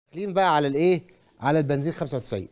داخلين بقى على الايه على البنزين 95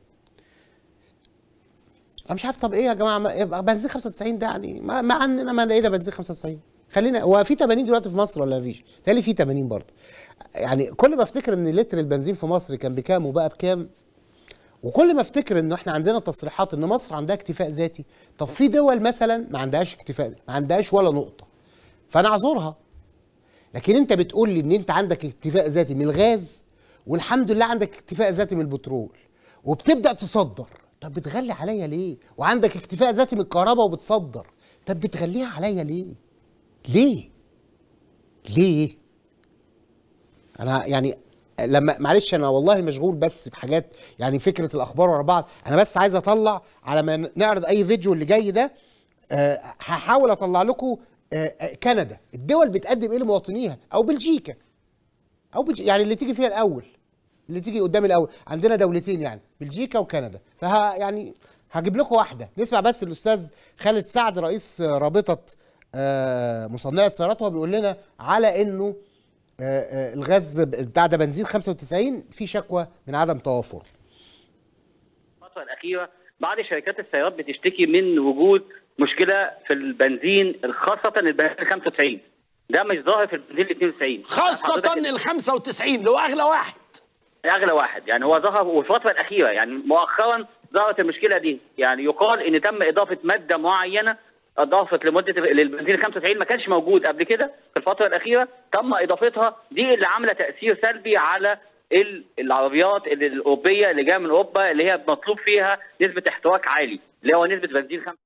انا مش عارف طب ايه يا جماعه ما يبقى بنزين 95 ده يعني ما, ما عندنا ما لقينا بنزين 95 خلينا هو في 80 دلوقتي في مصر ولا مفيش؟ تالي في 80 برضه يعني كل ما افتكر ان لتر البنزين في مصر كان بكام وبقى بكام وكل ما افتكر انه احنا عندنا تصريحات ان مصر عندها اكتفاء ذاتي طب في دول مثلا ما عندهاش اكتفاء ما عندهاش ولا نقطه فانا اعذرها لكن انت بتقول لي ان انت عندك اكتفاء ذاتي من الغاز والحمد لله عندك اكتفاء ذاتي من البترول وبتبدا تصدر طب بتغلي عليا ليه وعندك اكتفاء ذاتي من الكهرباء وبتصدر طب بتغليها عليا ليه ليه ليه انا يعني لما معلش انا والله مشغول بس بحاجات يعني فكره الاخبار ورا بعض انا بس عايز اطلع على ما نعرض اي فيديو اللي جاي ده أه هحاول اطلع لكم أه كندا الدول بتقدم ايه لمواطنيها او بلجيكا او بلجيكا يعني اللي تيجي فيها الاول اللي تيجي قدام الاول عندنا دولتين يعني بلجيكا وكندا فها يعني هجيب لكم واحده نسمع بس الاستاذ خالد سعد رئيس رابطه أه مصنعي السيارات وهو بيقول لنا على انه الغاز بتاع ده بنزين 95 في شكوى من عدم توافره. الفترة الأخيرة بعض شركات السيارات بتشتكي من وجود مشكلة في البنزين خاصة البنزين 95 ده مش ظاهر في البنزين 92 خاصة ال 95 اللي هو أغلى واحد أغلى واحد يعني هو ظهر وفي الفترة الأخيرة يعني مؤخرا ظهرت المشكلة دي يعني يقال إن تم إضافة مادة معينة اضافت لمده للبنزين 95 ما كانش موجود قبل كده في الفتره الاخيره تم اضافتها دي اللي عامله تاثير سلبي على العربيات الاوروبيه اللي جايه من اوروبا اللي هي مطلوب فيها نسبه احتراق عالي اللي هو نسبه بنزين 5